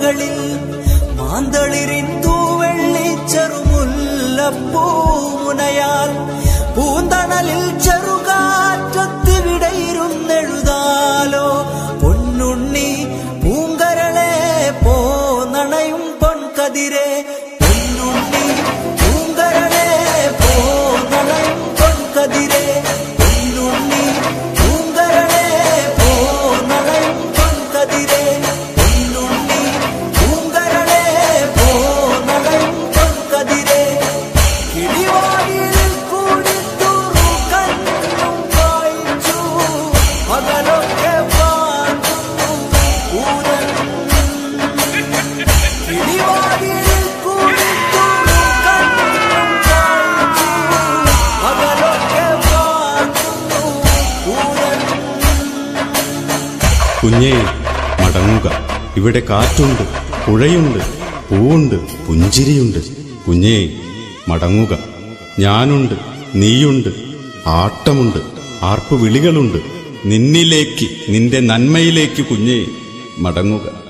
മലകളിൽ മാന്തളിരിൻ തൂവെള്ളി ചെറുമുല്ലപ്പൂമുനയാൽ പൂന്തണലിൽ ചെറുകാറ്റത്തിവിടെയിരുന്നെഴുതാലോ പൊന്നുണ്ണി പൂങ്കരളെ പോന്നണയും പൊൻകതിരെ പൊന്നുണ്ണി പൂങ്കരളെ പോന്നണയും പൊൻകതിരെ പൊന്നുണ്ണി പൂങ്കരളെ പോന്നണയും പൊൻകതിരെ പൊന്നുണ്ണി പൂങ്കരളെ പോന്നണയും പൊൻകതിരെ കിളിവായിൽ കൂടി തുറുകണ്ണും വായിച്ചു പകലൊക്കെ പാടുന്നു ഊരൻ കിളിവായിൽ കൂടി തുറുകണ്ണും വായിച്ചു പകലൊക്കെ പാടുന്നു ഊരൻ കുഞ്ഞേ മടങ്ങുക ഇവിടെ കാറ്റുണ്ട് പുഴയുണ്ട് പൂവുണ്ട് പുഞ്ചിരിയുണ്ട് കുഞ്ഞേ മടങ്ങുക ഞാനുണ്ട് നീയുണ്ട് ആട്ടമുണ്ട് ആർപ്പുവിളികളുണ്ട് നിന്നിലേക്ക് നിന്റെ നന്മയിലേക്ക് കുഞ്ഞേ മടങ്ങുക